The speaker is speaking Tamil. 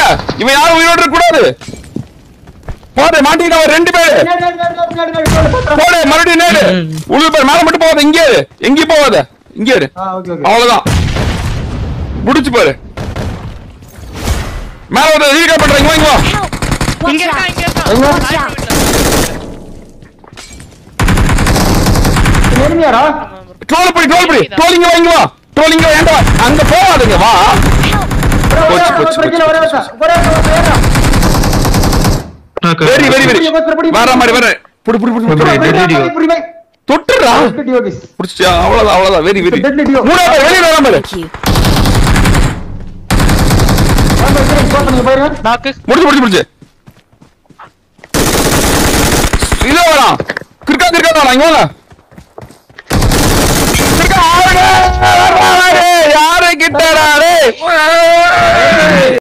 இவன் யாரும் உயிரோடு இருக்க கூடாது போடு மாட்டிக்கிட்ட ஒரு ரெண்டு பேரு நேடு, நேடு, நேடு, நேடு, நேடு, நேடு, போட்டுறேன். போடு மறுபடியும் நேடு உள்ள பேர் மேல மட்டும் போகாத இங்கே இரு எங்கேயும் போகாத இங்கே இரு ஆ, okay, okay. அவ்வளவுதான் முடிச்சு பாரு மேல ஒரு ரீகா பண்றீங்க வாங்க வா Help! இங்க Watch இருக்கா out! இங்க இருக்கா எங்க? சாய்ப்பு வீட்டுல. இது enemy-யாடா? ட்ரோல் படி ட்ரோல் படி ட்ரோலிங்க வாங்க வா ட்ரோலிங்க வேண்டாம் அங்க போகாதீங்க வா ஒரே போச்சு, ஒரே போச்சு, ஒரே கீழே ஒரே போச்சு. ஒருத்தன். ஒரே ஒருத்தன், ஒரே ஒருத்தன். வெரி வெரி வெரி புடி, புடி, புடி. வர மாதிரி வர புடி புடி புடி புடி, புடி புடி, deadly புடி, புடி, புடி. தொட்டுறா Deadly Yogis. புடிச்சியா அவ்வளவுதான் அவ்வளவுதான் வெரி வெரி Deadly Dio. மூணாவது பேர் வெளியில வராம இரு. Thank you. வாங்க, இரு, close பண்ணுங்க, போயிருங்க. நாக்கு முடிச்சு முடிச்சு முடிச்சு இதோ வரான் கிறுக்கா கிறுக்கா வரான் இங்க வாங்க கிறுக்கா ஆளுங்க யாரு கிட்டடா டேய்